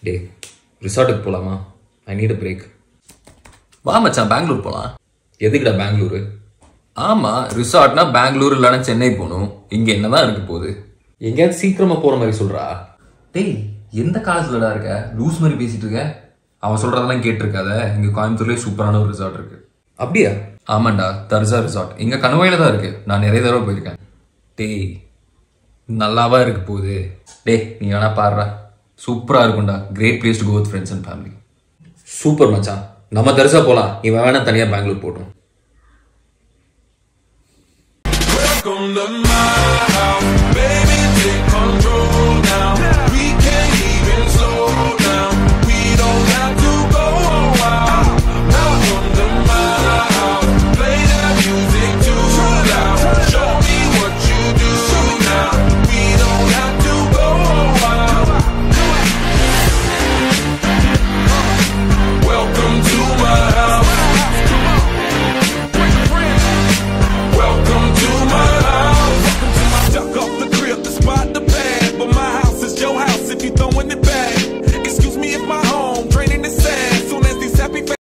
டே ரிசார்ட்டுக்கு போகலாமா I need a break வா மச்சான் பெங்களூர் போலாம் எதுக்குடா பெங்களூரு ஆமா ரிசார்ட்னா பெங்களூர் இல்லைன்னா சென்னை போகணும் இங்க என்னதான் இருக்கு போகுது எங்கேயாவது சீக்கிரமா போற மாதிரி சொல்றா டேய் எந்த காலத்துலடா இருக்க லூஸ் மாதிரி பேசிட்டு இருக்க அவன் சொல்றதெல்லாம் கேட்டிருக்காத இங்க கோயம்புத்தூர்லயே சூப்பரான ஒரு ரிசார்ட் இருக்கு அப்படியா ஆமாண்டா தர்சா ரிசார்ட் இங்க கனவாயில தான் இருக்கு நான் நிறைய தடவை போயிருக்கேன் டேய் நல்லாவா இருக்கு போகுது டேய் நீ வேணா பாடுறா சூப்பரா இருக்கும்டா great place to go with friends and family super மச்சான் நம்ம தரிசா போலாம் இவன் வேணா தனியா பெங்களூர் போட்டோம் Welcome to my house, baby. Take control now. We can't even slow down. We don't have to go out. Welcome to my house. Play that music too loud. Show me what you do now. We don't have to go out. Welcome to my house. Welcome to my house. Duck off the crib to spot the bag, but my house is your house if you throwing it back.